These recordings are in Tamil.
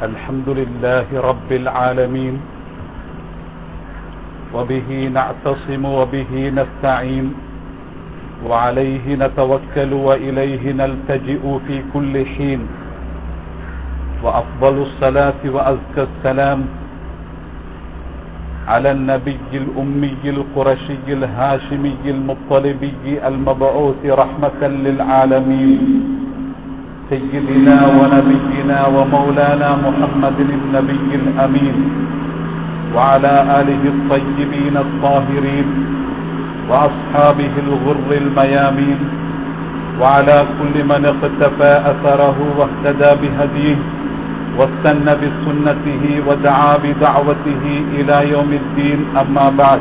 الحمد لله رب العالمين وبه نعتصم وبه نستعين وعليه نتوكل وإليه نلتجئ في كل حين وأفضل الصلاة وأزكى السلام على النبي الأمي القرشي الهاشمي المطلبي المبعوث رحمة للعالمين سيدنا ونبينا ومولانا محمد النبي الأمين وعلى آله الطيبين الطاهرين وأصحابه الغر الميامين وعلى كل من اقتفى أثره واهتدى بهديه واستنى بسنته ودعا بدعوته إلى يوم الدين أما بعد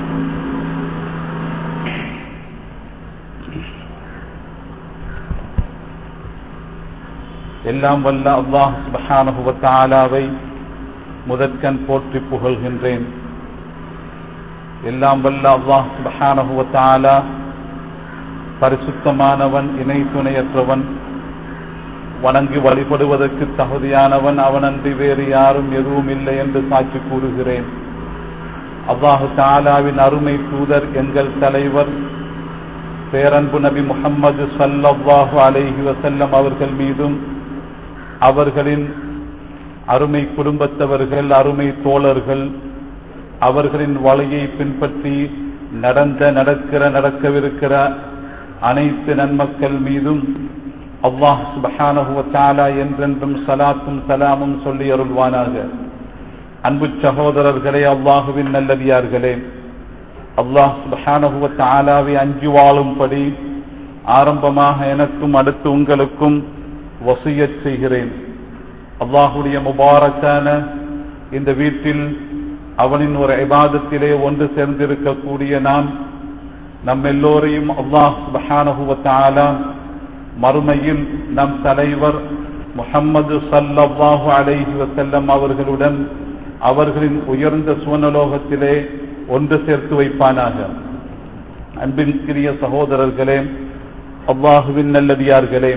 எல்லாம் வல்ல அல்லாஹ் சுபஹானஹு வ தஆலாவை முதற்கண் போற்றி புகழ்கின்றேன் எல்லாம் வல்ல அல்லாஹ் சுபஹானஹு வ தஆலா பரிசுத்தமானவன் இணை துணையற்றவன் வணங்கி வழிபடுவதற்கு தகுதியானவன் அவனன்றி வேறு யாரும் எதுவும் இல்லை என்று சாட்சி கூறுகிறேன் அல்லாஹு தாலாவின் அருமை தூதர் எங்கள் தலைவர் பேரன்பு நபி முகம்மது சல்லல்லாஹு அலைஹி வசல்லம் அவர்கள் மீதும் அவர்களின் அருமை குடும்பத்தவர்கள் அருமை தோழர்கள் அவர்களின் வழியை பின்பற்றி நடந்த நடக்கிற நடக்கவிருக்கிற அனைத்து நன்மக்கள் மீதும் அல்லாஹ் சுபஹானஹுவ தாலா என்றென்றும் சலாத்தும் சலாமும் சொல்லி அருள்வானாக அன்பு சகோதரர்களே அல்லாஹுவின் நல்லதியார்களே அல்லாஹ் சுபஹானஹுவ தாலாவை அஞ்சு வாழும்படி ஆரம்பமாக எனக்கும் அடுத்து உங்களுக்கும் வசியச் செய்கிறேன் அல்லாஹுடைய முபாரக்கான இந்த வீட்டில் அவனின் ஒரு இபாதத்திலே ஒன்று சேர்ந்திருக்கக்கூடிய நாம் நம் எல்லோரையும் அல்லாஹ் சுபஹானஹுவ தாலா மறுமையில் நம் தலைவர் முகம்மது சல்லாஹு அலைஹி வசல்லம் அவர்களுடன் அவர்களின் உயர்ந்த சுவனலோகத்திலே ஒன்று சேர்த்து வைப்பானாக அன்பின்கிரிய சகோதரர்களே அல்லாஹுவின் நல்லதியார்களே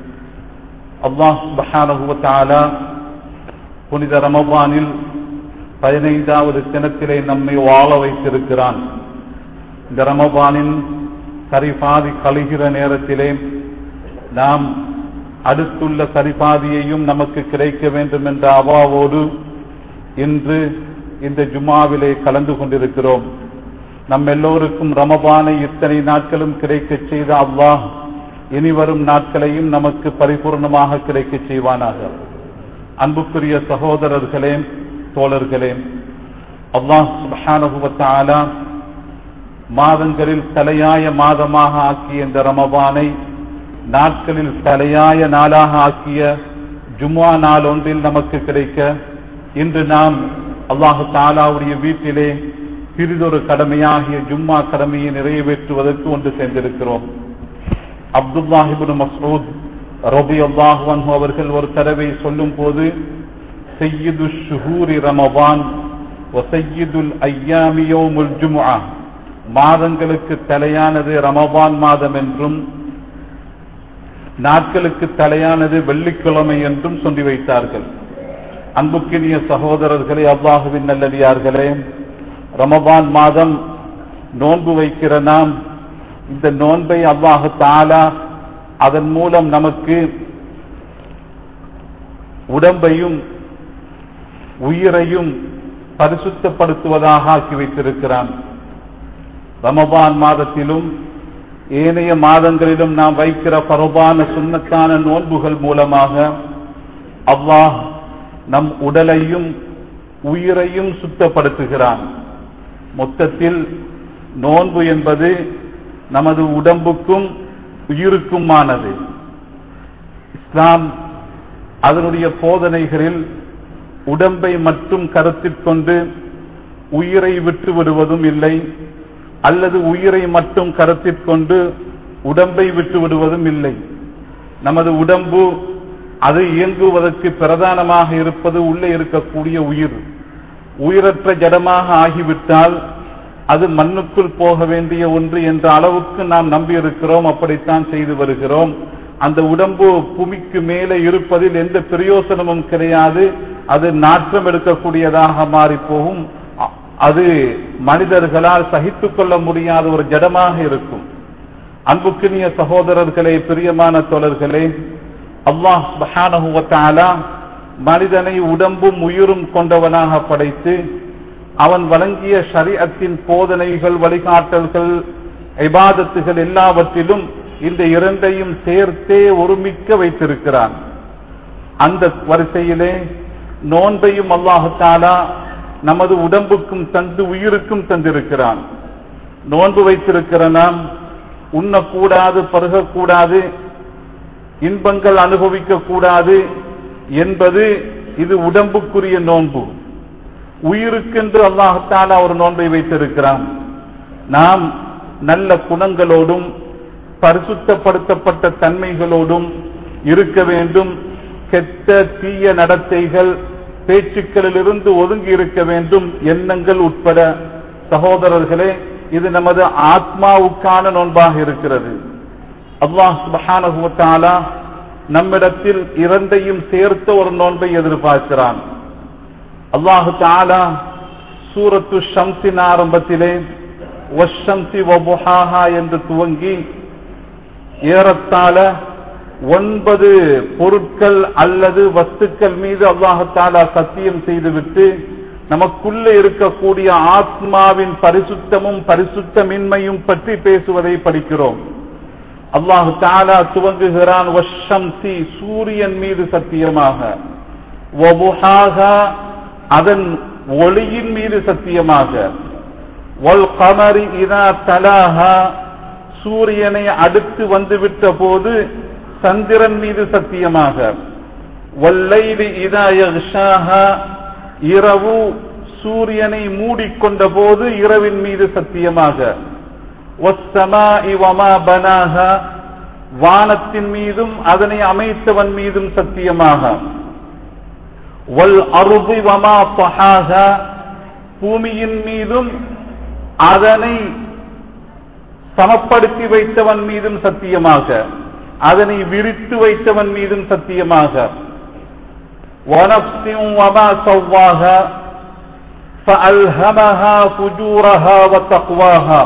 அல்லாஹ் பஹானகுவத்தாலா புனித ரமபானில் பதினைந்தாவது தினத்திலே நம்மை வாழ வைத்திருக்கிறான் இந்த ரமபானின் சரிபாதி கழிகிற நேரத்திலே நாம் அடுத்துள்ள சரிபாதியையும் நமக்கு கிடைக்க வேண்டும் என்ற அவாவோடு இன்று இந்த ஜுமாவிலே கலந்து கொண்டிருக்கிறோம் நம் எல்லோருக்கும் ரமபானை இத்தனை நாட்களும் கிடைக்க செய்த அல்லாஹ் இனி வரும் நாட்களையும் நமக்கு பரிபூர்ணமாக கிடைக்க செய்வானாக அன்புக்குரிய சகோதரர்களே தோழர்களே அல்லாஹ் சுபஹானுவத்தாலா மாதங்களில் தலையாய மாதமாக ஆக்கிய இந்த ரமபானை நாட்களில் தலையாய நாளாக ஆக்கிய ஜும்மா நாள் ஒன்றில் நமக்கு கிடைக்க இன்று நாம் அல்லாஹு தாலாவுடைய வீட்டிலே சிறிதொரு கடமையாகிய ஜும்மா கடமையை நிறைவேற்றுவதற்கு ஒன்று சேர்ந்திருக்கிறோம் அப்துல்லாஹிபுன் மசூத் ரபி அல்லாஹுவன் அவர்கள் ஒரு தடவை சொல்லும் போது செய்யுது ஷுஹூரி ரமபான் ஒசையுதுல் ஐயாமியோமுல் ஜும்ஆ மாதங்களுக்கு தலையானது ரமபான் மாதம் என்றும் நாட்களுக்கு தலையானது வெள்ளிக்கிழமை என்றும் சொல்லி வைத்தார்கள் அன்புக்கினிய சகோதரர்களே அல்லாஹுவின் நல்லடியார்களே ரமபான் மாதம் நோன்பு வைக்கிற நாம் இந்த நோன்பை அல்லாஹு தாலா அதன் மூலம் நமக்கு உடம்பையும் உயிரையும் பரிசுத்தப்படுத்துவதாக ஆக்கி வைத்திருக்கிறான் ரமபான் மாதத்திலும் ஏனைய மாதங்களிலும் நாம் வைக்கிற பரபான சுண்ணத்தான நோன்புகள் மூலமாக அல்லாஹ் நம் உடலையும் உயிரையும் சுத்தப்படுத்துகிறான் மொத்தத்தில் நோன்பு என்பது நமது உடம்புக்கும் உயிருக்குமானது இஸ்லாம் அதனுடைய போதனைகளில் உடம்பை மட்டும் கருத்தில் கொண்டு உயிரை விட்டு விடுவதும் இல்லை அல்லது உயிரை மட்டும் கருத்தில் கொண்டு உடம்பை விட்டு விடுவதும் இல்லை நமது உடம்பு அது இயங்குவதற்கு பிரதானமாக இருப்பது உள்ளே இருக்கக்கூடிய உயிர் உயிரற்ற ஜடமாக ஆகிவிட்டால் அது மண்ணுக்குள் போக வேண்டிய ஒன்று என்ற அளவுக்கு நாம் நம்பியிருக்கிறோம் அப்படித்தான் செய்து வருகிறோம் அந்த உடம்பு பூமிக்கு மேலே இருப்பதில் எந்த பிரயோசனமும் கிடையாது அது நாற்றம் எடுக்கக்கூடியதாக மாறி போகும் அ- அது மனிதர்களால் சகித்துக் கொள்ள முடியாத ஒரு ஜடமாக இருக்கும் அன்புக்கினிய சகோதரர்களே பிரியமான தோழர்களே அல்லாஹ் சுப்ஹானஹு வ தஆலா மனிதனை உடம்பும் உயிரும் கொண்டவனாக படைத்து அவன் வழங்கிய ஷரீஅத்தின் போதனைகள் வழிகாட்டல்கள் இபாதத்துகள் எல்லாவற்றிலும் இந்த இரண்டையும் சேர்த்தே ஒருமிக்க வைத்திருக்கிறான் அந்த வரிசையிலே நோன்பையும் அல்லாஹு தஆலா நமது உடம்புக்கும் தந்து உயிருக்கும் தந்திருக்கிறான் நோன்பு வைத்திருக்கிற நாம் உண்ணக்கூடாது பருகக்கூடாது இன்பங்கள் அனுபவிக்க கூடாது என்பது இது உடம்புக்குரிய நோன்பு உயிருக்கென்று அல்லாஹத்தாலா ஒரு நோன்பை வைத்திருக்கிறான் நாம் நல்ல குணங்களோடும் பரிசுத்தப்படுத்தப்பட்ட தன்மைகளோடும் இருக்க வேண்டும் கெட்ட தீய நடத்தைகள் பேச்சுக்களிலிருந்து ஒதுங்கி இருக்க வேண்டும் எண்ணங்கள் உட்பட சகோதரர்களே இது நமது ஆத்மாவுக்கான நோன்பாக இருக்கிறது அல்லாஹ் சுப்ஹானஹு வ தஆலா நம்மிடத்தில் இரண்டையும் சேர்த்த ஒரு நோன்பை எதிர்பார்க்கிறான் அல்லாஹு தஆலா சூரத்து ஷம்ஸின் ஆரம்பத்திலே வஷம்சி வபுஹாஹா என்று துவங்கி ஏறத்தாழ ஒன்பது பொருட்கள் அல்லது வஸ்துக்கள் மீது அல்லாஹு தஆலா சத்தியம் செய்துவிட்டு நமக்குள்ளே இருக்கக்கூடிய ஆத்மாவின் பரிசுத்தமும் பரிசுத்தமின்மையும் பற்றி பேசுவதை படிக்கிறோம் அல்லாஹு தாலா துவங்குகிறான் வஷம்சி சூரியன் மீது சத்தியமாக வபுஹாஹா அதன் ஒளியின் மீது சத்தியமாக வல் கமரி இதா தலாஹா சூரியனை அடுத்து வந்துவிட்ட போது சந்திரன் மீது சத்தியமாக வல்லைலி இதா யக்ஷாஹா இரவு சூரியனை மூடிக்கொண்ட போது இரவின் மீது சத்தியமாக வஸ்ஸமாஇ வமா பனாஹா வானத்தின் மீதும் அதனை அமைத்தவன் மீதும் சத்தியமாக வல் அருதி வமா தஹாஹா பூமியின் மீதும் அதனை சமப்படுத்தி வைத்தவன் மீதும் சத்தியமாக அதனை விரித்து வைத்தவன் மீதும் சத்தியமாக وَنَفْسٍ وَمَا سَوَّاهَا فَأَلْهَمَهَا فُجُورَهَا وَتَقْوَاهَا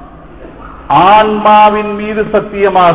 ஆன்மாவின் மீது சத்தியமாக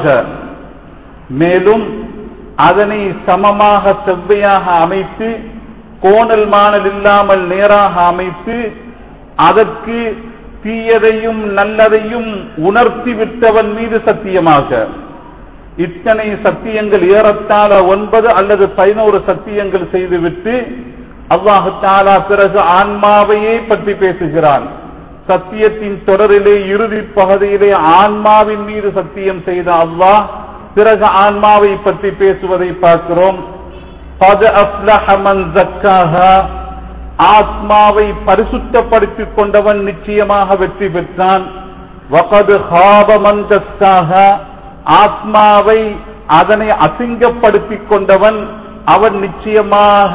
மேலும் அதனை சமமாக செவ்வையாக அமைத்து கோணல் மாணல் இல்லாமல் நேராக அமைத்து அதற்கு தீயதையும் நல்லதையும் உணர்த்தி விட்டவன் மீது சத்தியமாக இத்தனை சத்தியங்கள் ஏறத்தாழ ஒன்பது அல்லது பதினோரு சத்தியங்கள் செய்துவிட்டு அல்லாஹு தாலா பிறகு ஆன்மாவையே பற்றி பேசுகிறான் சத்தியத்தின் தொடரிலே இறுதி பகுதியிலே ஆன்மாவின் மீது சத்தியம் செய்த அல்லாஹ் பிறகு ஆன்மாவை பற்றி பேசுவதை பார்க்கிறோம் قَدْ أَفْلَحَ مَنْ زَكَّاهَا ஆத்மாவை பரிசுத்தப்படுத்திக் கொண்டவன் நிச்சயமாக வெற்றி பெற்றான் وَقَدْ خَابَ مَنْ دَسَّاهَا ஆத்மாவை அதனை அசிங்கப்படுத்திக் கொண்டவன் அவன் நிச்சயமாக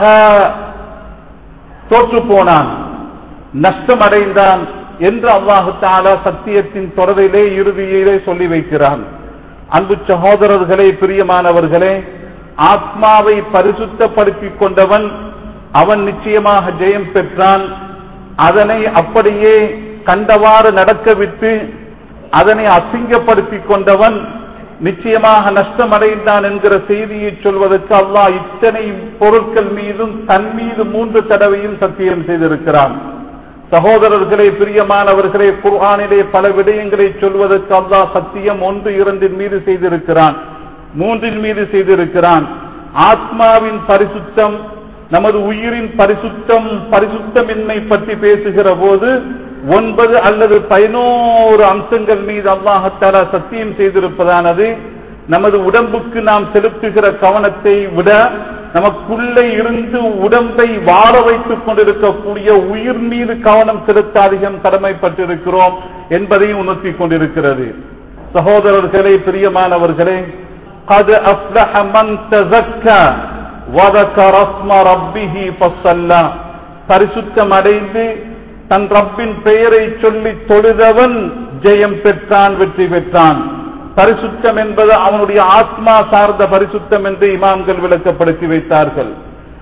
தோற்று போனான் நஷ்டம் அடைந்தான் என்று அல்லாஹு தாலா சத்தியத்தின் தொடரிலே இறுதியிலே சொல்லி வைக்கிறான் அன்பு சகோதரர்களே பிரியமானவர்களே ஆத்மாவை பரிசுத்தப்படுத்திக் கொண்டவன் அவன் நிச்சயமாக ஜெயம் பெற்றான் அதனை அப்படியே கண்டவாறு நடக்க விட்டு அதனை அசிங்கப்படுத்திக் கொண்டவன் நிச்சயமாக நஷ்டமடைந்தான் என்கிற செய்தியை சொல்வதற்கு அல்லாஹ் இத்தனை பொருட்கள் மீதும் தன் மீது மூன்று தடவையும் சத்தியம் செய்திருக்கிறான் சகோதரர்களே பிரியமானவர்களே குர்ஆனிலே பல விடயங்களை சொல்வதற்கு அல்லாஹ் சத்தியம் ஒன்று இரண்டின் மீது செய்திருக்கிறான் மூன்றின் மீது செய்திருக்கிறான் ஆத்மாவின் பரிசுத்தம் நமது உயிரின் பரிசுத்தம் பரிசுத்தமின்மை பற்றி பேசுகிற போது ஒன்பது அல்லது பதினோரு அம்சங்கள் மீது அல்லாஹத்தாலா சத்தியம் செய்திருப்பதானது நமது உடம்புக்கு நாம் செலுத்துகிற கவனத்தை விட நமக்குள்ளே இருந்து உடம்பை வாழ வைத்துக் கொண்டிருக்கக்கூடிய உயிர் மீது கவனம் செலுத்த அதிகம் கடமைப்பட்டிருக்கிறோம் என்பதையும் உணர்த்திக் கொண்டிருக்கிறது சகோதரர்களே பிரியமானவர்களே قد أفلح من تزكى وذكر اسم ربه فصلى பரிசுத்தம் அடைந்து தன் ரப்பின் பெயரை சொல்லி தொழுதவன் ஜெயம் பெற்றான் வெற்றி பெற்றான் பரிசுத்தம் என்பது அவனுடைய ஆத்மா சார்ந்த பரிசுத்தம் என்று இமாம்கள் விளக்கப்படுத்தி வைத்தார்கள்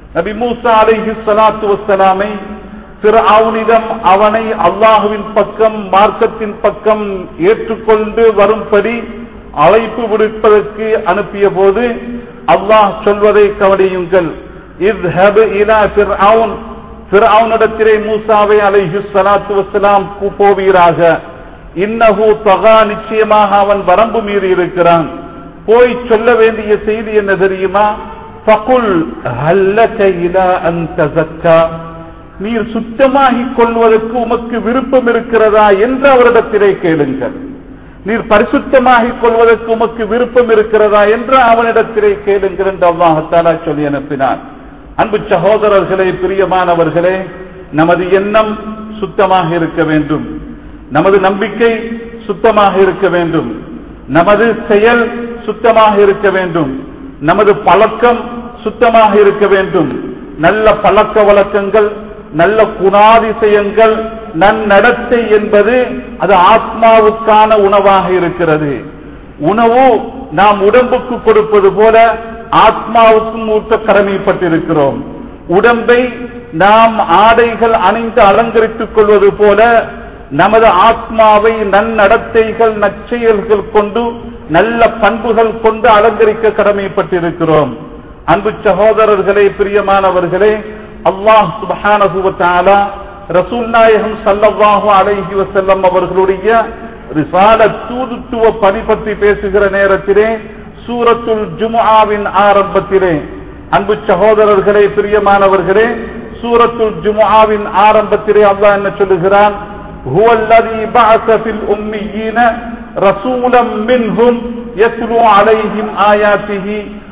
நபி மூசா அலைஹி ஸலாத்து வஸ்ஸலாமை ஃபிர்அவுனிடம் அவனை அல்லாஹுவின் பக்கம் மார்க்கத்தின் பக்கம் ஏற்றுக்கொண்டு வரும்படி அழைப்பு விடுப்பதற்கு அனுப்பிய போது அல்லாஹ் சொல்வதை கவனியுங்கள் இத்ஹப் இலா ஃபிர்அவுன் ஃபிர்அவுனிடத்திலே மூசாவை அலைஹி ஸலாத்து வஸ்ஸலாம் போவீராக இன்னஹு தகா நிச்சயமாக அவன் வரம்பு மீறி இருக்கிறான் போய் சொல்ல வேண்டிய செய்தி என்ன தெரியுமா ஃபகுல் ஹல்லக இலா அன் தஸக்கா நீர் சுத்தமாகிக் கொள்வதற்கு உமக்கு விருப்பம் இருக்கிறதா என்று அவரிடத்திலே கேளுங்கள் நீர் பரிசுத்தமாகிக் கொள்வதற்கு உமக்கு விருப்பம் இருக்கிறதா என்று அவனிடத்திலே கேளுங்கள் என்று அல்லாஹத்தாலா சொல்லி அனுப்பினார் அன்பு சகோதரர்களே பிரியமானவர்களே நமது எண்ணம் சுத்தமாக இருக்க வேண்டும் நமது நம்பிக்கை சுத்தமாக இருக்க வேண்டும் நமது செயல் சுத்தமாக இருக்க வேண்டும் நமது பழக்கம் சுத்தமாக இருக்க வேண்டும் நல்ல பழக்க வழக்கங்கள் நல்ல குணாதிசயங்கள் நன்னடத்தை என்பது அது ஆத்மாவுக்கான உணவாக இருக்கிறது உணவு நாம் உடம்புக்கு கொடுப்பது போல ஆத்மாவுக்கும் ஊட்ட கடமைப்பட்டிருக்கிறோம் உடம்பை நாம் ஆடைகள் அணிந்து அலங்கரித்துக் கொள்வது போல நமது ஆத்மாவை நன்னடத்தைகள் நற்செயல்கள் கொண்டு நல்ல பண்புகள் கொண்டு அலங்கரிக்க கடமைப்பட்டிருக்கிறோம் அன்பு சகோதரர்களே பிரியமானவர்களே அல்லாஹ் சுபஹானஹு வ தஆலா ரசூல் நாயகம் ஸல்லல்லாஹு அலைஹி வஸல்லம் அவர்களுடைய ரிசாலத் தூதுத்துவ பணி பற்றி பேசுகிற நேரத்திலே சூரத்துல் ஜுமுஆவின் ஆரம்பத்திலே அன்பு சகோதரர்களே பிரியமானவர்களே சூரத்துல் ஜுமுஆவின் ஆரம்பத்திலே அல்லாஹ் என்ன சொல்லுகிறான் هو الذي بعث في الأميين رسولا منهم يتلو عليهم آياته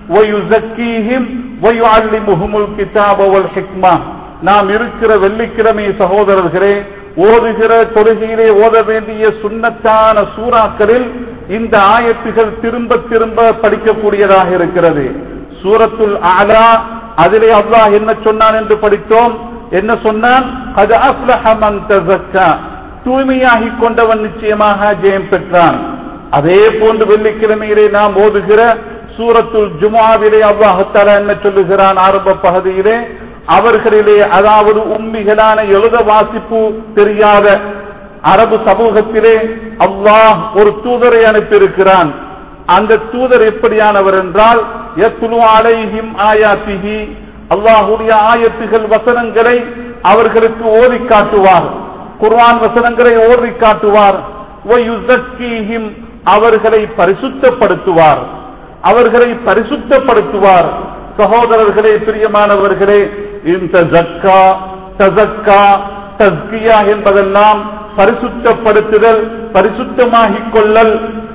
ويزكيهم ويعلمهم الكتاب والحكمة நாம் இருக்கிற வெள்ளிக்கிழமை சகோதரர்களே ஓதுகிற தொழுகையிலே ஓத வேண்டிய சுண்ணத்தான சூறாக்களில் இந்த ஆயத்துகள் திரும்ப திரும்ப படிக்கக்கூடியதாக இருக்கிறது சூரத்துல் ஆலா அதிலே அல்லாஹ் என்ன சொன்னான் என்று படித்தோம் என்ன சொன்னான் அது அஃப்லஹமன் தஸக்கா தூய்மையாகிக் கொண்டவன் நிச்சயமாக ஜெயம் பெற்றான் அதே போன்று வெள்ளிக்கிழமையிலே நாம் ஓதுகிற சூரத்துல் ஜுமாவிலே அல்லாஹத்தாலா என்ன சொல்லுகிறான் ஆரம்ப பகுதியிலே அவர்களிலே அதாவது உண்மைகளான எழுத வாசிப்பு தெரியாத அரபு சமூகத்திலே அல்லாஹ் ஒரு தூதரை அனுப்பியிருக்கிறான் அந்த தூதர் எப்படியானவர் என்றால் எத்துலு அலைஹிம் ஆயாத்திஹி அல்லாஹுடைய ஆயத்துகள் வசனங்களை அவர்களுக்கு ஓதி காட்டுவார் குர்ஆன் வசனங்களை ஓதி காட்டுவார் வயுஸக்கீஹிம் அவர்களை பரிசுத்தப்படுத்துவார் அவர்களை பரிசுத்தப்படுத்துவார் சகோதரர்களே பிரியமானவர்களே இந்த ஜக்கா தசக்கா தஸ்கியா என்பதெல்லாம் பரிசுத்தப்படுத்துதல் பரிசுத்தமாகிக் கொள்ளல்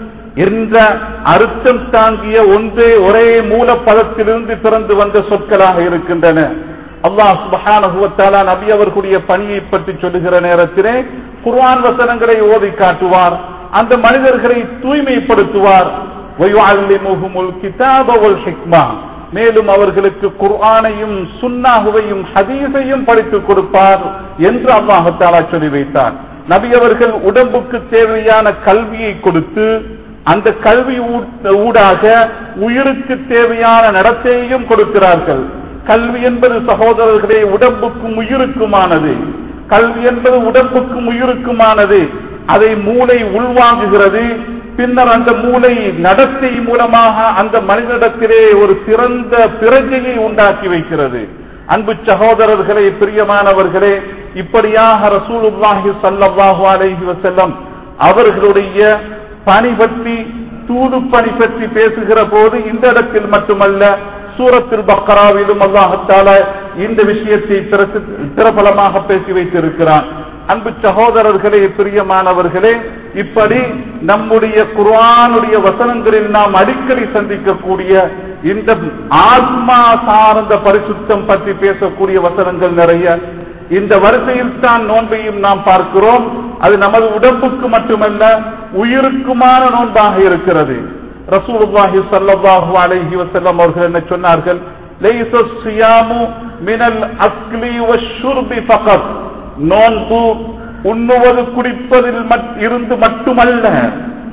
என்ற அர்த்தம் தாங்கிய ஒன்றே ஒரே மூல பதத்திலிருந்து பிறந்து வந்த சொற்களாக இருக்கின்றன அல்லாஹ் சுபஹானஹு வ தஆலா நபி அவர்களுடைய பணியை பற்றி சொல்லுகிற நேரத்திலே குர்ஆன் வசனங்களை ஓதி காட்டுவார் அந்த மனிதர்களை தூய்மைப்படுத்துவார் வயுஅல்லிமுஹுமுல் கிதாப வல் ஹிக்மா மேலும் அவர்களுக்கு குர்ஆனையும் சுன்னாஹுவையும் ஹதீஸையும் படித்துக் கொடுப்பார் என்று அல்லாஹ் தஆலா சொல்லி வைத்தார் நபி அவர்கள் உடம்புக்கு தேவையான கல்வியை கொடுத்து அந்த கல்வி ஊ- ஊடாக உயிருக்கு தேவையான நடத்தையையும் கொடுக்கிறார்கள் கல்வி என்பது சகோதரர்களே உடம்புக்கும் உயிருக்குமானது கல்வி என்பது உடம்புக்கும் உயிருக்குமானது அதை மூளை உள்வாங்குகிறது பின்னர் அந்த மூளை நடத்தை மூலமாக அந்த மனிதனிடத்திலே ஒரு சிறந்த பிரஜையை உண்டாக்கி வைக்கிறது அன்பு சகோதரர்களே பிரியமானவர்களே இப்படியாக ரசூலுல்லாஹி ஸல்லல்லாஹு அலைஹி வஸல்லம் அவர்களுடைய பணி பற்றி தூது பணி பற்றி பேசுகிற போது இந்த இடத்தில் மட்டுமல்ல சூரத்தில் பக்கராவிலும் அல்லாஹத்தால இந்த விஷயத்தை பிரசி- பிரபலமாக பேசி வைத்திருக்கிறான் அன்பு சகோதரர்களே பிரியமானவர்களே இப்படி நம்முடைய குர்ஆனுடைய வசனங்களில் நாம் அடிக்கடி சந்திக்கக்கூடிய இந்த ஆத்மா சார்ந்த பரிசுத்தம் பற்றி பேசக்கூடிய வசனங்கள் நிறைய இந்த வரிசையில் தான் நோன்பையும் நாம் பார்க்கிறோம் அது நமது உடம்புக்கு மட்டுமல்ல உயிருக்குமான நோன்பாக இருக்கிறது ரசூலுல்லாஹி ஸல்லல்லாஹு அலைஹி வஸல்லம் அவர்கள் என்ன சொன்னார்கள் லைஸ ஸியாமு மினல் அக்லி வஷ்ஷுர்பி ஃபகத் நோன்பு உண்ணுவது குடிப்பதில் மட்- இருந்து மட்டுமல்ல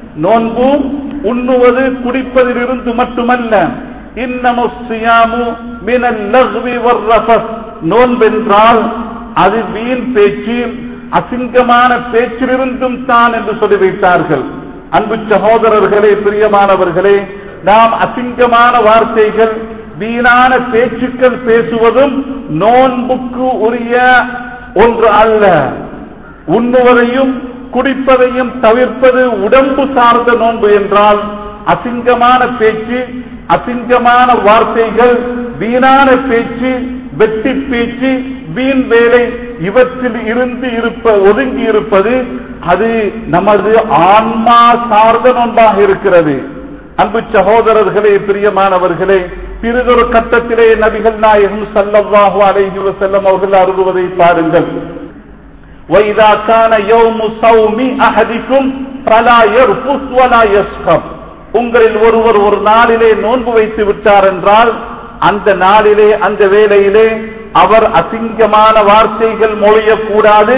நோன்பு உண்ணுவது குடிப்பதில் இருந்து மட்டுமல்ல இன்னமு ஸியாமு மினல் லஹ்வி வர்ரஃபஸ் நோன்பென்றால் அது வீண் பேச்சு அசிங்கமான பேச்சிலிருந்தும் தான் என்று சொல்லி வைத்தார்கள் அன்பு சகோதரர்களே பிரியமானவர்களே நாம் அசிங்கமான வார்த்தைகள் வீணான பேச்சுக்கள் பேசுவதும் நோன்புக்கு உரிய ஒன்று அல்ல உண்ணுவதையும் குடிப்பதையும் தவிர்ப்பது உடம்பு சார்ந்த நோன்பு என்றால் அசிங்கமான பேச்சு அசிங்கமான வார்த்தைகள் வீணான பேச்சு வெட்டி பேச்சு வீண் வேலை இவற்றில் இருந்து இருப்ப ஒதுங்கி இருப்பது அது நமது ஆன்மா சார்ந்த நோன்பாக இருக்கிறது அன்பு சகோதரர்களே பிரியமானவர்களே பிறிதொரு கட்டத்திலே நபிகள் நாயகம் சல்லல்லாஹு அலைஹி வஸல்லம் அவர்கள் அருள்வதை பாருங்கள் وَإِذَا كَانَ يَوْمُ صَوْمِ أَحَدِكُمْ فَلَا يَرْفُثْ وَلَا يَسْخَبْ உங்களில் ஒருவர் ஒரு நாளிலே நோன்பு வைத்து விட்டார் என்றால் அந்த நாளிலே அந்த வேளையிலே அவர் அசிங்கமான வார்த்தைகள் மொழியக்கூடாது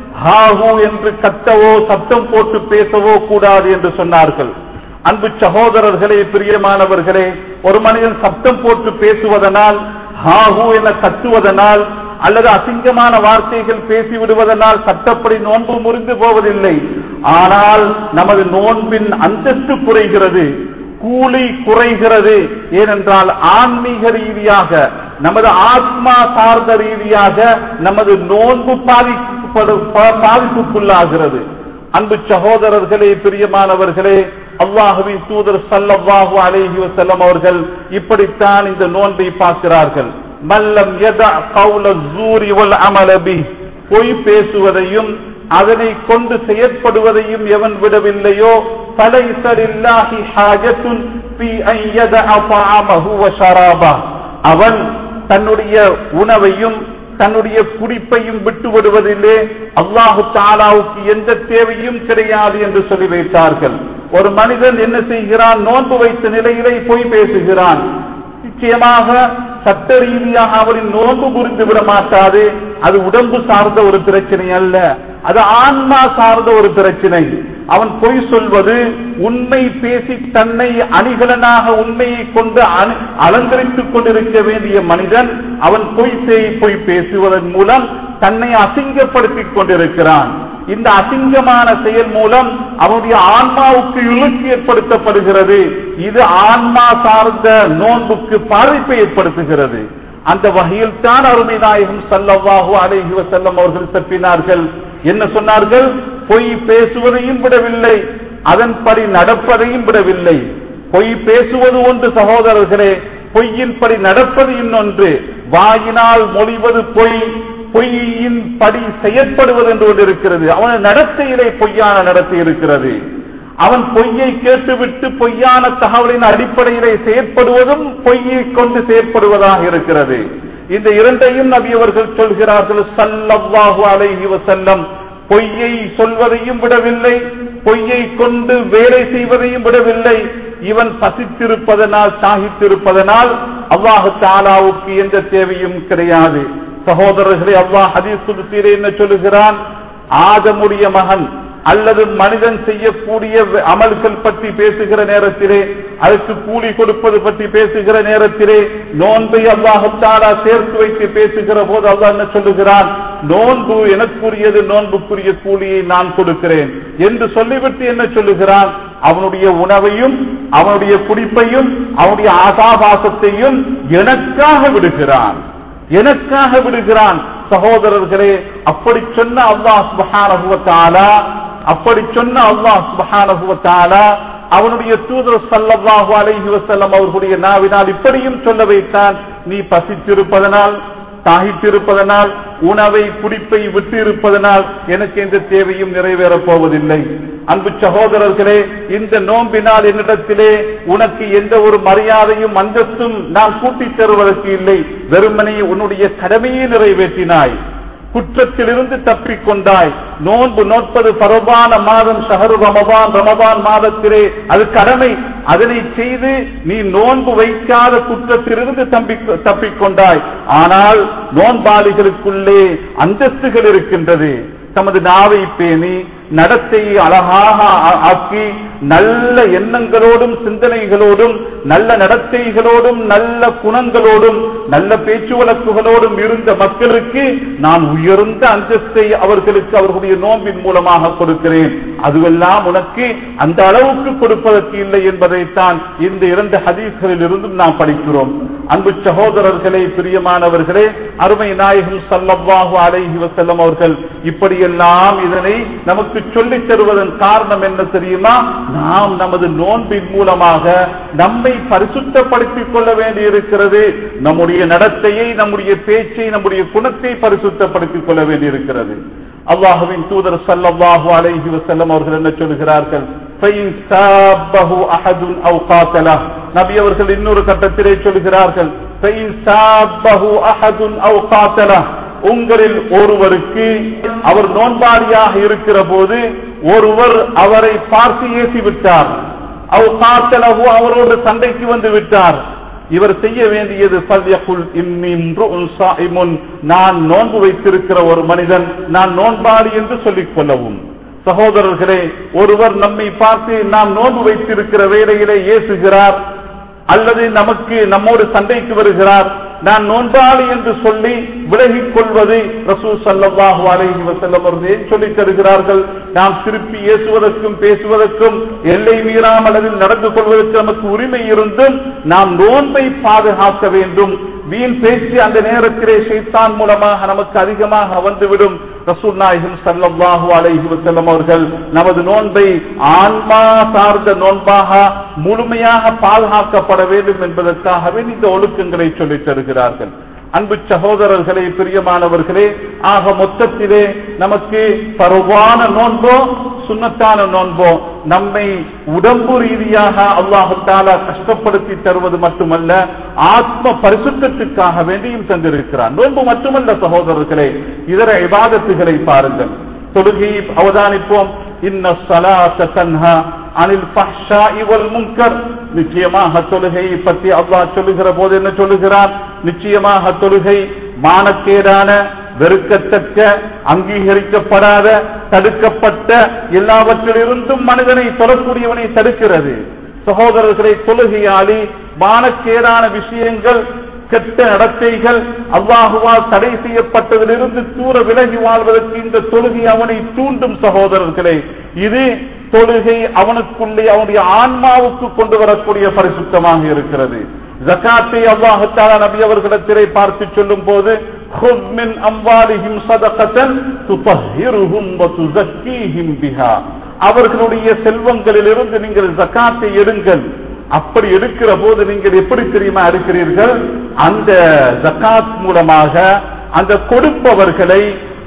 ஹாஹூ என்று கத்தவோ சத்தம் போட்டு பேசவோ கூடாது என்று சொன்னார்கள் அன்பு சகோதரர்களே பிரியமானவர்களே ஒரு மனிதன் சப்தம் போட்டு பேசுவதனால் ஹாஹூ என கத்துவதனால் அல்லது அசிங்கமான வார்த்தைகள் பேசி விடுவதனால் சட்டப்படி நோன்பு முறிந்து போவதில்லை ஆனால் நமது நோன்பின் அந்தஸ்து குறைகிறது கூலி குறைகிறது ஏனென்றால் ஆன்மீக ரீதியாக நமது ஆத்மா சார்ந்த ரீதியாக நமது நோன்பு பாதிக்கப்படு பாதிப்புக்குள்ளாகிறது அன்பு சகோதரர்களே பிரியமானவர்களே அல்லாஹுவின் தூதர் சல்லல்லாஹு அலைஹி வஸல்லம் அவர்கள் இப்படித்தான் இந்த நோன்பை பார்க்கிறார்கள் மல்லம் யதா கௌல ஜூரி வல் அமல பி பொய் பேசுவதையும் அதனை கொண்டு செயற்படுவதையும் எவன் விடவில்லையோ பலைசலில்லாஹி ஹாஜத்துன் ஃபீ அன் யதஅ தஅமஹு வ ஷராபா அவன் தன்னுடைய உணவையும் தன்னுடைய குடிப்பையும் விட்டு விடுவதிலே அல்லாஹு தாலாவுக்கு எந்த தேவையும் கிடையாது என்று சொல்லி வைத்தார்கள் ஒரு மனிதன் என்ன செய்கிறான் நோன்பு வைத்த நிலையிலே போய் பேசுகிறான் நிச்சயமாக சட்ட ரீதியாக அவரின் நோன்பு புரிந்து விட மாட்டாது அது உடம்பு சார்ந்த ஒரு பிரச்சனை அல்ல அது ஆன்மா சார்ந்த ஒரு பிரச்சனை அவன் பொய் சொல்வது உண்மை பேசி தன்னை அணிகலனாக உண்மையை கொண்டு அணி- அலங்கரித்துக் கொண்டிருக்க வேண்டிய மனிதன் அவன் பொய் செய் பொய் பேசுவதன் மூலம் தன்னை அசிங்கப்படுத்திக் கொண்டிருக்கிறான் இந்த அசிங்கமான செயல் மூலம் அவனுடைய ஆன்மாவுக்கு இழுக்கு ஏற்படுத்தப்படுகிறது இது ஆன்மா சார்ந்த நோன்புக்கு பாதிப்பை ஏற்படுத்துகிறது அந்த வகையில் தான் அருமை நாயகம் சல்லல்லாஹு அலைஹி வஸல்லம் அவர்கள் தப்பினார்கள் என்ன சொன்னார்கள் பொய் பேசுவதையும் விடவில்லை அதன்படி நடப்பதையும் விடவில்லை பொய் பேசுவது ஒன்று சகோதரர்களே பொய்யின்படி நடப்பது இன்னொன்று வாயினால் மொழிவது பொய் பொய்யின் படி செயற்படுவது என்று ஒன்று இருக்கிறது அவன் நடத்தையிலே பொய்யான நடத்தை இருக்கிறது அவன் பொய்யை கேட்டுவிட்டு பொய்யான தகவலின் அடிப்படையிலே செயற்படுவதும் பொய்யை கொண்டு செயற்படுவதாக இருக்கிறது இந்த இரண்டையும் நபி அவர்கள் சொல்கிறார்கள் சல்லல்லாஹு அலைஹி வஸல்லம் பொய்யை சொல்வதையும் விடவில்லை பொய்யை கொண்டு வேலை செய்வதையும் விடவில்லை இவன் பசித்திருப்பதனால் சாகித்திருப்பதனால் அல்லாஹு தாலாவுக்கு எந்த தேவையும் கிடையாது சகோதரர்களே அல்லாஹ் ஹதீஸ் குதுசீரே என்ன சொல்லுகிறான் ஆதமுடைய மகன் அல்லது மனிதன் செய்யக்கூடிய வ- அமல்கள் பற்றி பேசுகிற நேரத்திலே அதுக்கு கூலி கொடுப்பது பற்றி பேசுகிற நேரத்திலே நோன்பை அல்லாஹத்தாரா சேர்த்து வைத்து பேசுகிற போது அல்லாஹ் என்ன சொல்லுகிறான் நோன்பு எனக்குரியது நோன்புக்குரிய கூலியை நான் கொடுக்கிறேன் என்று சொல்லிவிட்டு என்ன சொல்லுகிறான் அவனுடைய உணவையும் அவனுடைய குடிப்பையும் அவனுடைய ஆசாபாசத்தையும் எனக்காக விடுகிறான் எனக்காக விடுகிறான் சகோதரர்களே அப்படி சொன்ன அல்லாஹ் சுப்ஹானஹு வ தஆலா அப்படி சொன்ன அல்லாஹ் சுப்ஹானஹு வ தஆலா அவனுடைய தூதர் ஸல்லல்லாஹு அலைஹி வஸல்லம் அவர்களுடைய நாவினால் இப்படியும் சொல்ல வைத்தான் நீ பசித்திருப்பதனால் தாகித்திருப்பதனால் உணவை குடிப்பை விட்டு இருப்பதனால் எனக்கு எந்த தேவையும் நிறைவேறப் போவதில்லை அன்பு சகோதரர்களே இந்த நோம்பினால் என்னிடத்திலே உனக்கு எந்த ஒரு மரியாதையும் அந்தஸ்தும் நான் கூட்டித் தருவதற்கு இல்லை வெறுமனே உன்னுடைய கடமையை நிறைவேற்றினாய் குற்றத்திலிருந்து தப்பிக்கொண்டாய் நோன்பு நோட்பது பரவான மாதம் ஷஹரு ரமபான் ரமபான் மாதத்திலே அது கடமை அதனை செய்து நீ நோன்பு வைக்காத குற்றத்திலிருந்து தம்பி- தப்பிக்கொண்டாய் ஆனால் நோன்பாளிகளுக்குள்ளே அந்தஸ்துகள் இருக்கின்றது தமது நாவை பேணி நடத்தையை அழகாக ஆ- ஆக்கி நல்ல எண்ணங்களோடும் சிந்தனைகளோடும் நல்ல நடத்தைகளோடும் நல்ல குணங்களோடும் நல்ல பேச்சு வழக்குகளோடும் இருந்த மக்களுக்கு நான் உயர்ந்த அந்தஸ்தை அவர்களுக்கு அவர்களுடைய நோன்பின் மூலமாக கொடுக்கிறேன் அதுவெல்லாம் உனக்கு அந்த அளவுக்கு கொடுப்பதற்கு இல்லை என்பதைத்தான் இந்த இரண்டு ஹதீஸ்களில் இருந்தும் நாம் படிக்கிறோம் அன்பு சகோதரர்களே பிரியமானவர்களே அருமை நாயகம் சல்லல்லாஹு அலைஹி வஸல்லம் அவர்கள் இப்படியெல்லாம் இதனை நமக்கு சொல்லித் தருவதன் காரணம் என்ன தெரியுமா நாம் நமது நோன்பின் மூலமாக நம்மை பரிசுத்தப்படுத்திக் கொள்ள வேண்டியிருக்கிறது நம்முடைய நடத்தையை நம்முடைய பேச்சை நம்முடைய குணத்தை பரிசுத்தப்படுத்திக் கொள்ள வேண்டியிருக்கிறது அல்லாஹுவின் தூதர் சல்லல்லாஹு அலைஹி வஸல்லம் அவர்கள் என்ன சொல்கிறார்கள் فَإِنْ سَابَّهُ أَحَدٌ أَوْ قَاتَلَهُ நபி அவர்கள் இன்னொரு கட்டத்திலே சொல்கிறார்கள் فَإِنْ سَابَّهُ أَحَدٌ أَوْ قَاتَلَهُ உங்களில் ஒருவருக்கு அவர் நோன்பாடியாக இருக்கிற போது ஒருவர் அவரை பார்த்து ஏசி விட்டார் அவர் காத்தலகு அவரோடு சண்டைக்கு வந்து விட்டார் இவர் செய்ய வேண்டியது பல்யகுல் இம்மின் நான் நோன்பு வைத்திருக்கிற ஒரு மனிதன் நான் நோன்பாடி என்று சொல்லிக் கொள்ளவும் சகோதரர்களே ஒருவர் நம்மை பார்த்து நாம் நோன்பு வைத்திருக்கிற வேலையிலே ஏசுகிறார் அல்லது நமக்கு நம்மோடு சண்டைக்கு வருகிறார் நான் நோன்பாளி என்று சொல்லி விலகிக் கொள்வது ரசூ சல்லாஹு அலைஹி வஸல்லம் அவர்கள் ஏன் சொல்லித் தருகிறார்கள் நாம் திருப்பி ஏசுவதற்கும் பேசுவதற்கும் எல்லை மீறாமல் அதில் நடந்து கொள்வதற்கு நமக்கு உரிமை இருந்தும் நாம் நோன்பை பாதுகாக்க வேண்டும் வீண் பேச்சு அந்த நேரத்திலே ஷைத்தான் மூலமாக நமக்கு அதிகமாக வந்துவிடும் ரசூல் நாயகம் சல்லல்லாஹு அலைஹி வஸல்லம் அவர்கள் நமது நோன்பை ஆன்மா சார்ந்த நோன்பாக முழுமையாக பாதுகாக்கப்பட வேண்டும் என்பதற்காகவே இந்த ஒழுக்கங்களை சொல்லித் தருகிறார்கள் அன்பு சகோதரர்களே பிரியமானவர்களே ஆக மொத்தத்திலே நமக்கு பருவான நோன்போ சுண்ணத்தான நோன்போ நம்மை உடம்பு ரீதியாக அல்லாஹு தாலா கஷ்டப்படுத்தி தருவது மட்டுமல்ல ஆத்ம பரிசுத்தத்துக்காக வேண்டியும் தந்திருக்கிறார் நோன்பு மட்டுமல்ல சகோதரர்களே இதர இபாதத்துகளை பாருங்கள் தொழுகையை அவதானிப்போம் இன்ன ஸலாத்த தன்ஹா அனில் ஃபஹ்ஷாஇ வல் முன்கர் நிச்சயமாக தொழுகையை பற்றி அல்லாஹ் சொல்லுகிற போது என்ன சொல்லுகிறார் நிச்சயமாக தொழுகை மானக்கேடான வெறுக்கத்தக்க அங்கீகரிக்கப்படாத தடுக்கப்பட்ட எல்லாவற்றிலிருந்தும் மனிதனை தொடக்கூடியவனை தடுக்கிறது சகோதரர்களை தொழுகையாளி மானக்கேடான விஷயங்கள் கெட்ட நடத்தைகள் அல்லாஹுவால் தடை செய்யப்பட்டதிலிருந்து தூர விலகி வாழ்வதற்கு இந்த தொழுகை அவனை தூண்டும் சகோதரர்களே இது தொழுகை அவனுக்குள்ளே அவனுடைய ஆன்மாவுக்கு கொண்டு வரக்கூடிய பரிசுத்தமாக இருக்கிறது ஜகாத்தை அல்லாஹத்தாலா நபி அவர்களிடத்திலே பார்த்து சொல்லும் போது خذ من أموالهم صدقة تطهرهم وتزكيهم بها அவர்களுடைய செல்வங்களிலிருந்து நீங்கள் ஜகாத்தை எடுங்கள் அப்படி எடுக்கிற போது நீங்கள் எப்படி தெரியுமா இருக்கிறீர்கள் அந்த ஜகாத் மூலமாக அந்த கொடுப்பவர்களை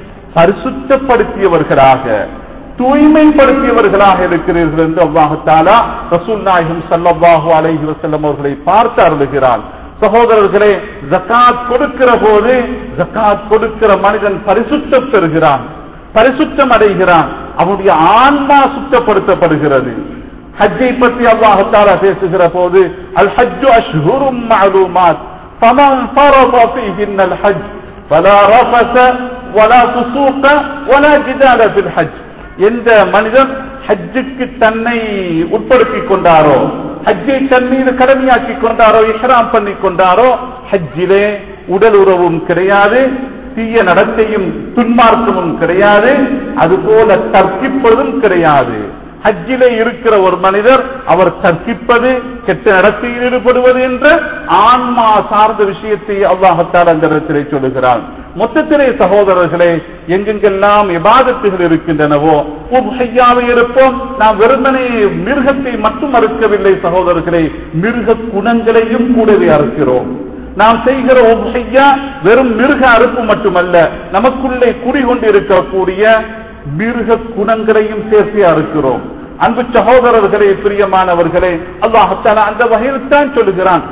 பரிசுத்தப்படுத்தியவர்களாக தூய்மைப்படுத்தியவர்களாக இருக்கிறீர்கள் என்று அல்லாஹாலா ரசூல் நாயகம் சல்லாஹு அலைஹி வசல்லம் அவர்களை பார்த்து அருளுகிறான் சகோதரர்களே ஜக்காத் கொடுக்கிற போது ஜக்காத் கொடுக்கிற மனிதன் பரிசுத்தம் பெறுகிறான் பரிசுத்தம் அடைகிறான் அவனுடைய ஆன்மா சுத்தப்படுத்தப்படுகிறது ஹஜ்ஜை பற்றி அல்லாஹாலா பேசுகிற போது அல் ஹஜ்ஜு அஷ்ஹுரும் மஅலூமாத் فمن فرض فيهن الحج فلا رفث ولا فسوق ولا جدال في الحج எந்த மனிதன் ஹஜ்ஜுக்கு தன்னை உட்படுத்திக் கொண்டாரோ ஹஜ்ஜை தன் மீது கடமையாக்கி கொண்டாரோ இஹ்ராம் பண்ணி கொண்டாரோ ஹஜ்ஜிலே உடல் உறவும் கிடையாது தீய நடத்தையும் துன்மார்க்கமும் கிடையாது அதுபோல தர்க்கிப்பதும் கிடையாது ஹஜ்ஜிலே இருக்கிற ஒரு மனிதர் அவர் தர்க்கிப்பது கெட்ட நடத்தையில் ஈடுபடுவது என்ற ஆன்மா சார்ந்த விஷயத்தை அல்லாஹத்தால் அந்த இடத்திலே சொல்லுகிறார் மொத்தத்திலே சகோதரர்களே எங்கெங்கெல்லாம் விவாதத்துகள் இருக்கின்றனவோ உபையாவை இருப்போம் நாம் வெறுமனே மிருகத்தை மட்டும் அறுக்கவில்லை சகோதரர்களே மிருக குணங்களையும் கூடவே அறுக்கிறோம் நாம் செய்கிற உபையா வெறும் மிருக அறுப்பு மட்டுமல்ல நமக்குள்ளே குடிகொண்டு இருக்கக்கூடிய மிருக குணங்களையும் சேர்த்து அறுக்கிறோம் அன்பு சகோதரர்களே பிரியமானவர்களே அல்லாஹால அந்த வகையில் தான் சொல்லுகிறான்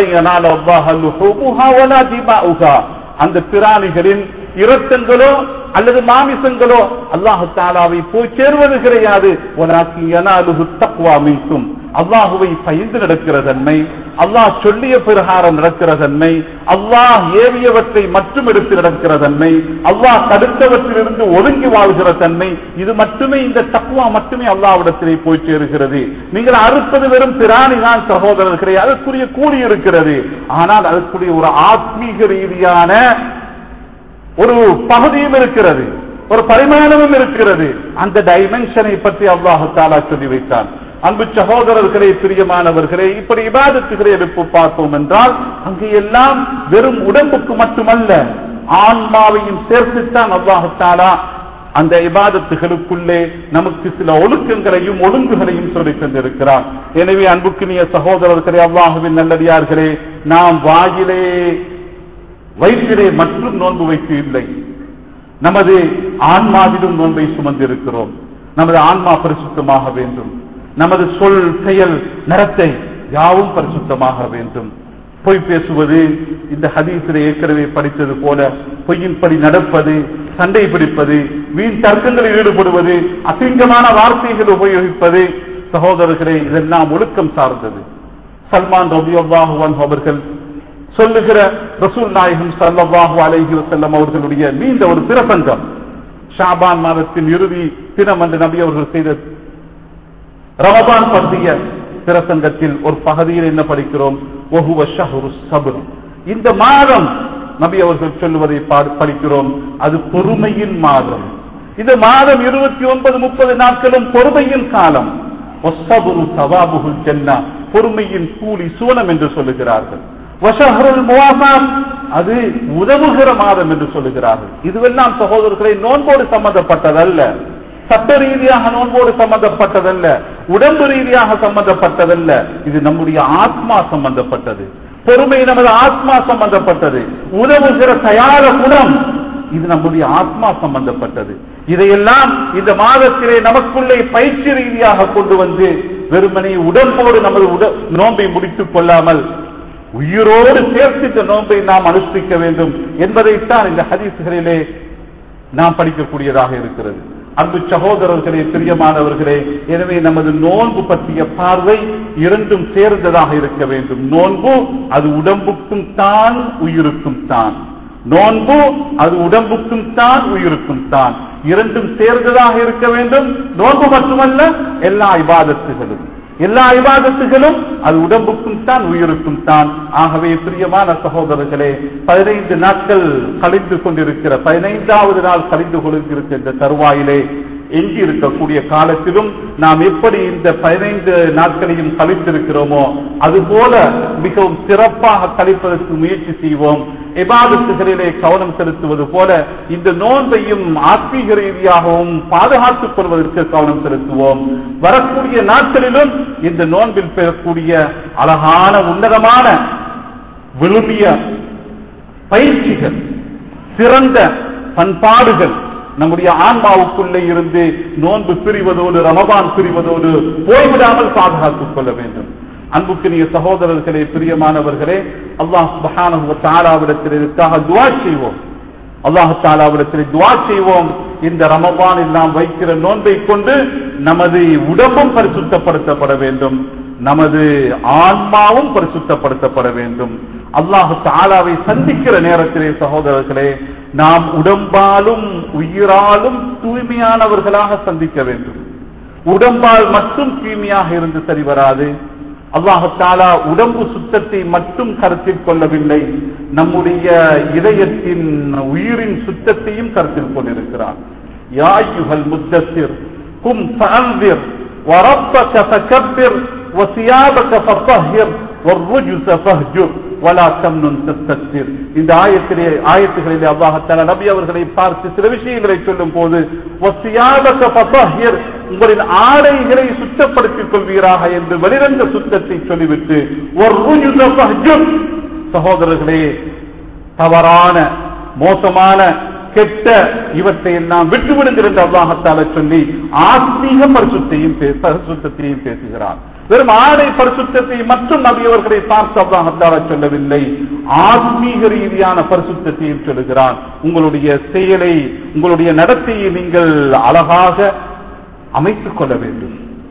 அந்த பிராணிகளின் இரத்தங்களோ அல்லது மாமிசங்களோ அல்லாஹு தாலாவை போய் சேர்வது கிடையாது தக்குவா மீட்கும் அல்லாஹுவை பயந்து நடக்கிற தன்மை அல்லாஹ் சொல்லிய பிரகாரம் நடக்கிற தன்மை அல்லாஹ் ஏவியவற்றை மட்டும் எடுத்து நடக்கிற தன்மை அல்லாஹ் தடுத்தவற்றிலிருந்து ஒதுங்கி வாழ்கிற தன்மை இது மட்டுமே இந்த தக்குவா மட்டுமே அல்லாவிடத்திலே போய் சேருகிறது நீங்கள் அறுப்பது வெறும் பிராணி தான் சகோதரர்களே அதற்குரிய கூலி இருக்கிறது ஆனால் அதற்குரிய ஒரு ஆத்மீக ரீதியான ஒரு பகுதியும் இருக்கிறது ஒரு பரிமாணமும் இருக்கிறது அந்த டைமென்ஷனை பற்றி அல்லாஹு தாலா சொல்லி வைத்தான் அன்பு சகோதரர்களே பிரியமானவர்களே இப்படி இபாதத்துகளை எடுப்பு பார்ப்போம் என்றால் அங்கு எல்லாம் வெறும் உடம்புக்கு மட்டுமல்ல ஆன்மாவையும் சேர்த்துத்தான் அல்லாஹு தாலா அந்த இபாதத்துகளுக்குள்ளே நமக்கு சில ஒழுக்கங்களையும் ஒழுங்குகளையும் சொல்லி தந்திருக்கிறார் எனவே அன்புக்குரிய சகோதரர்களே அல்லாஹுவின் நல்லடியார்களே நாம் வாயிலே வயிற்றிலே மட்டும் நோன்பு வைத்து இல்லை நமது ஆன்மாவிலும் நோன்பை சுமந்திருக்கிறோம் நமது ஆன்மா பரிசுத்தமாக வேண்டும் நமது சொல் செயல் நடத்தை யாவும் பரிசுத்தமாக வேண்டும் பொய் பேசுவது இந்த ஹதீஸில் ஏற்கனவே படித்தது போல பொய்யின்படி நடப்பது சண்டை பிடிப்பது வீண் தர்க்கங்களில் ஈடுபடுவது அசிங்கமான வார்த்தைகள் உபயோகிப்பது சகோதரர்களே இதெல்லாம் ஒழுக்கம் சார்ந்தது சல்மான் ரபி அல்லாஹுவான் அவர்கள் சொல்லுகிற ரசூல் நாயகம் சல்லாஹூ அலைஹி வசல்லம் அவர்களுடைய நீண்ட ஒரு பிரசங்கம் ஷாபான் மாதத்தின் இறுதி தினம் என்று நபி அவர்கள் செய்த ரமபான் பற்றிய பிரசங்கத்தில் ஒரு பகுதியில் என்ன படிக்கிறோம் ஒஹுவ ஷஹ்ரு சபுர் இந்த மாதம் நபி அவர்கள் சொல்லுவதை பா- படிக்கிறோம் அது பொறுமையின் மாதம் இந்த மாதம் இருபத்தி ஒன்பது முப்பது நாட்களும் பொறுமையின் காலம் ஒஸ்ஸபுரு சவாபுகுல் ஜன்னா பொறுமையின் கூலி சுவனம் என்று சொல்லுகிறார்கள் வஷஹருல் முவாசாம் அது உதவுகிற மாதம் என்று சொல்லுகிறார்கள் இதுவெல்லாம் சகோதரர்களை நோன்போடு சம்பந்தப்பட்டதல்ல சட்ட ரீதியாக நோன்போடு சம்பந்தப்பட்டதல்ல உடம்பு ரீதியாக சம்பந்தப்பட்டதல்ல இது நம்முடைய ஆத்மா சம்பந்தப்பட்டது பொறுமை நமது ஆத்மா சம்பந்தப்பட்டது உதவுகிற தயார குணம் இது நம்முடைய ஆத்மா சம்பந்தப்பட்டது இதையெல்லாம் இந்த மாதத்திலே நமக்குள்ளே பயிற்சி ரீதியாக கொண்டு வந்து வெறுமனே உடம்போடு நமது உட நோன்பை முடித்துக் கொள்ளாமல் உயிரோடு சேர்த்து இந்த நோன்பை நாம் அனுஷ்டிக்க வேண்டும் என்பதைத்தான் இந்த ஹதீசுகளிலே நாம் படிக்கக்கூடியதாக இருக்கிறது அன்பு சகோதரர்களே பிரியமானவர்களே எனவே நமது நோன்பு பற்றிய பார்வை இரண்டும் சேர்ந்ததாக இருக்க வேண்டும் நோன்பு அது உடம்புக்கும் தான் உயிருக்கும் தான் நோன்பு அது உடம்புக்கும் தான் உயிருக்கும் தான் இரண்டும் சேர்ந்ததாக இருக்க வேண்டும் நோன்பு மட்டுமல்ல எல்லா இபாதத்துகளும் எல்லா இபாதத்துகளும் அது உடம்புக்கும் தான் உயிருக்கும் தான் ஆகவே பிரியமான சகோதரர்களே பதினைந்து நாட்கள் கழிந்து கொண்டிருக்கிற பதினைந்தாவது நாள் கழிந்து கொண்டிருக்கிற இந்த தருவாயிலே எஞ்சி இருக்கக்கூடிய காலத்திலும் நாம் எப்படி இந்த பதினைந்து நாட்களையும் கழித்திருக்கிறோமோ அதுபோல மிகவும் சிறப்பாக கழிப்பதற்கு முயற்சி செய்வோம் எபாதத்துகளிலே கவனம் செலுத்துவது போல இந்த நோன்பையும் ஆத்மீக ரீதியாகவும் பாதுகாத்துக் கொள்வதற்கு கவனம் செலுத்துவோம் வரக்கூடிய நாட்களிலும் இந்த நோன்பில் பெறக்கூடிய அழகான உன்னதமான விரும்பிய பயிற்சிகள் சிறந்த பண்பாடுகள் நம்முடைய ஆன்மாவுக்குள்ளே இருந்து நோன்பு பிரிவதோடு ரமபான் பிரிவதோடு போய்விடாமல் பாதுகாத்துக் கொள்ள வேண்டும் அன்புக்குரிய சகோதரர்களே பிரியமானவர்களே அல்லாஹ் சுபஹானஹு வ தஆலாவிடத்தில் இதற்காக துஆ செய்வோம் அல்லாஹ் தாலாவிடத்தில் துவா செய்வோம் இந்த ரமபானில் நாம் வைக்கிற நோன்பை கொண்டு நமது உடம்பும் பரிசுத்தப்படுத்தப்பட வேண்டும் நமது ஆன்மாவும் பரிசுத்தப்படுத்தப்பட வேண்டும் அல்லாஹ் தாலாவை சந்திக்கிற நேரத்திலே சகோதரர்களே நாம் உடம்பாலும் உயிராலும் தூய்மையானவர்களாக சந்திக்க வேண்டும் உடம்பால் மட்டும் தூய்மையாக இருந்து சரி வராது அல்லாஹு தாலா உடம்பு சுத்தத்தை மட்டும் கருத்தில் கொள்ளவில்லை நம்முடைய இதயத்தின் உயிரின் சுத்தத்தையும் கருத்தில் கொண்டிருக்கிறார் யாயுகல் முத்தத்திர் கும் فأنذر وربك فكبر وثيابك فطهر والرجس فاهجر ولا تمنن تستكثر இந்த ஆயத்திலே ஆயத்துகளிலே அல்லாஹ் தஆலா நபி அவர்களை பார்த்து சில விஷயங்களை சொல்லும் போது வசியாபக ஃபதஹிர் உங்களின் ஆடைகளை சுத்தப்படுத்திக் கொள்வீராக என்று வெளிரங்க சுத்தத்தை சொல்லிவிட்டு வர்ருஜுஸ ஃபஹ்ஜுர் சகோதரர்களே தவறான மோசமான கெட்ட இவற்றை எல்லாம் விட்டுவிடுங்கள் என்று அல்லாஹத்தால சொல்லி ஆத்மீக பரிசுத்தையும் பே- பரிசுத்தத்தையும் பேசுகிறார் வெறும் ஆடை பரிசுத்தத்தை மற்றும் நபியவர்களை பார்த்து அல்லாஹத்தால சொல்லவில்லை ஆத்மீக ரீதியான பரிசுத்தத்தையும் சொல்லுகிறான் உங்களுடைய செயலை உங்களுடைய நடத்தையை நீங்கள் அழகாக அமைத்துக் கொள்ள வேண்டும்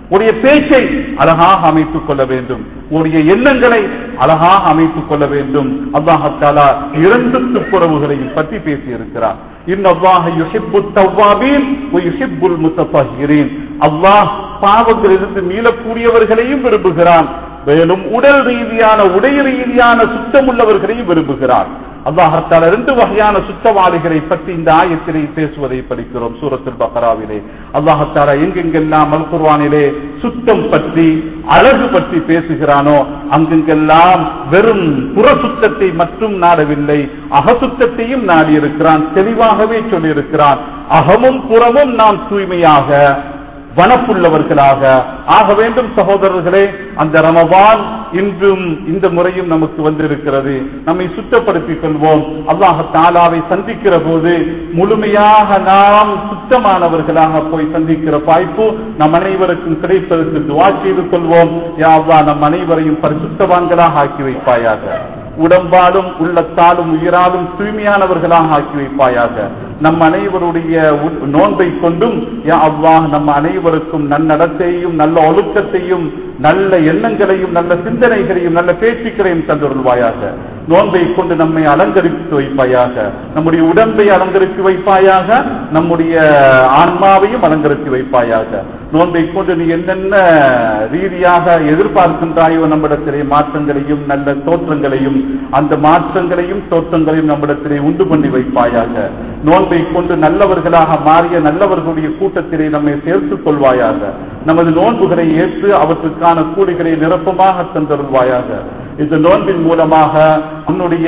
உடைய பேச்சை அழகாக அமைத்துக் கொள்ள வேண்டும் உடைய எண்ணங்களை அழகாக அமைத்துக் கொள்ள வேண்டும் அல்லாஹாலா இரண்டு துப்புரவுகளையும் பற்றி பேசியிருக்கிறார் இன்னல்லாஹ யுஹிப்பு தவ்வாபீன் வ யுஹிப்புல் முத்தஹிரீன் அல்லாஹ் பாவங்களிலிருந்து மீளக்கூடியவர்களையும் விரும்புகிறான் மேலும் உடல் ரீதியான உடை ரீதியான சுத்தமுள்ளவர்களையும் விரும்புகிறார் அல்லாஹால ரெண்டு வகையான சுத்தவாளிகளை பற்றி இந்த ஆயத்திலே பேசுவதை படிக்கிறோம் சூரத்துல் பக்கராவிலே அல்லாஹால எங்கெங்கெல்லாம் அல் குர்வானிலே சுத்தம் பற்றி அழகு பற்றி பேசுகிறானோ அங்கெங்கெல்லாம் வெறும் புற சுத்தத்தை மட்டும் நாடவில்லை அகசுத்தத்தையும் நாடியிருக்கிறான் தெளிவாகவே சொல்லியிருக்கிறான் அகமும் புறமும் நாம் தூய்மையாக வனப்புள்ளவர்களாக ஆக வேண்டும் சகோதரர்களே அந்த ரமவான் இன்றும் இந்த முறையும் நமக்கு வந்திருக்கிறது நம்மை சுத்தப்படுத்திக் கொள்வோம் அல்லாஹ தாலாவை சந்திக்கிற போது முழுமையாக நாம் சுத்தமானவர்களாக போய் சந்திக்கிற வாய்ப்பு நம் அனைவருக்கும் கிடைப்பதற்கு துவா செய்து கொள்வோம் யாவா நம் அனைவரையும் பரிசுத்தவான்களாக ஆக்கி வைப்பாயாக உடம்பாலும் உள்ளத்தாலும் உயிராலும் தூய்மையானவர்களாக ஆக்கி வைப்பாயாக நம் அனைவருடைய உ- நோன்பை கொண்டும் யா அல்லாஹ் நம் அனைவருக்கும் நன்னடத்தையும் நல்ல ஒழுக்கத்தையும் நல்ல எண்ணங்களையும் நல்ல சிந்தனைகளையும் நல்ல பேச்சுக்களையும் தந்துருள்வாயாக நோன்பை கொண்டு நம்மை அலங்கரித்து வைப்பாயாக நம்முடைய உடம்பை அலங்கரித்து வைப்பாயாக நம்முடைய ஆன்மாவையும் அலங்கரித்து வைப்பாயாக நோன்பை கொண்டு நீ என்னென்ன ரீதியாக எதிர்பார்க்கின்றாயோ நம்மிடத்திலே மாற்றங்களையும் நல்ல தோற்றங்களையும் அந்த மாற்றங்களையும் தோற்றங்களையும் நம்மிடத்திலே உண்டு பண்ணி வைப்பாயாக நோன்பை கொண்டு நல்லவர்களாக மாறிய நல்லவர்களுடைய கூட்டத்திலே நம்மை சேர்த்துக் கொள்வாயாக நமது நோன்புகளை ஏற்று அவற்றுக்கான கூலிகளை நிரப்பமாக தந்தருள்வாயாக இந்த நோன்பின் மூலமாக உன்னுடைய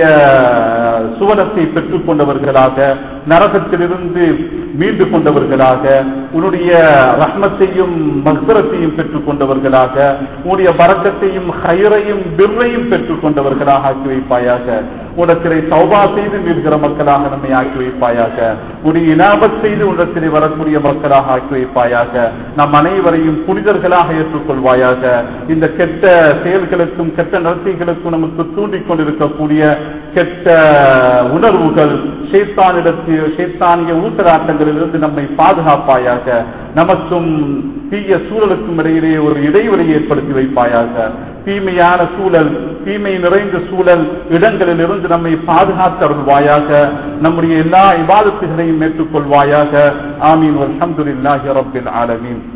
சுவனத்தை பெற்றுக் கொண்டவர்களாக நரகத்திலிருந்து மீண்டு கொண்டவர்களாக உன்னுடைய ரஹ்மத்தையும் மக்சரத்தையும் பெற்றுக் கொண்டவர்களாக உன்னுடைய பறக்கத்தையும் ஹைரையும் பிர்ரையும் பெற்றுக் கொண்டவர்களாக ஆக்கி வைப்பாயாக உடத்திலே சௌபா செய்து மீள்கிற மக்களாக நம்மை ஆக்கி வைப்பாயாக உடைய இனாபத் செய்து உடத்திலே வரக்கூடிய மக்களாக ஆக்கி வைப்பாயாக நம் அனைவரையும் புனிதர்களாக ஏற்றுக்கொள்வாயாக இந்த கெட்ட செயல்களுக்கும் கெட்ட நடத்தைகளுக்கும் நமக்கு தூண்டிக் கொண்டிருக்கக்கூடிய கெட்ட உணர்வுகள் சேத்தானிடத்தில் சேத்தானிய ஊசலாட்டங்களிலிருந்து நம்மை பாதுகாப்பாயாக நமக்கும் தீய சூழலுக்கும் இடையிலே ஒரு இடைவெளி ஏற்படுத்தி வைப்பாயாக தீமையான சூழல் தீமை நிறைந்த சூழல் இடங்களில் இருந்து நம்மை பாதுகாத்தருள்வாயாக நம்முடைய எல்லா இபாதத்துகளையும் ஏற்றுக்கொள்வாயாக ஆமீன் அல்ஹம்துலில்லாஹி ரப்பில் ஆலமீன்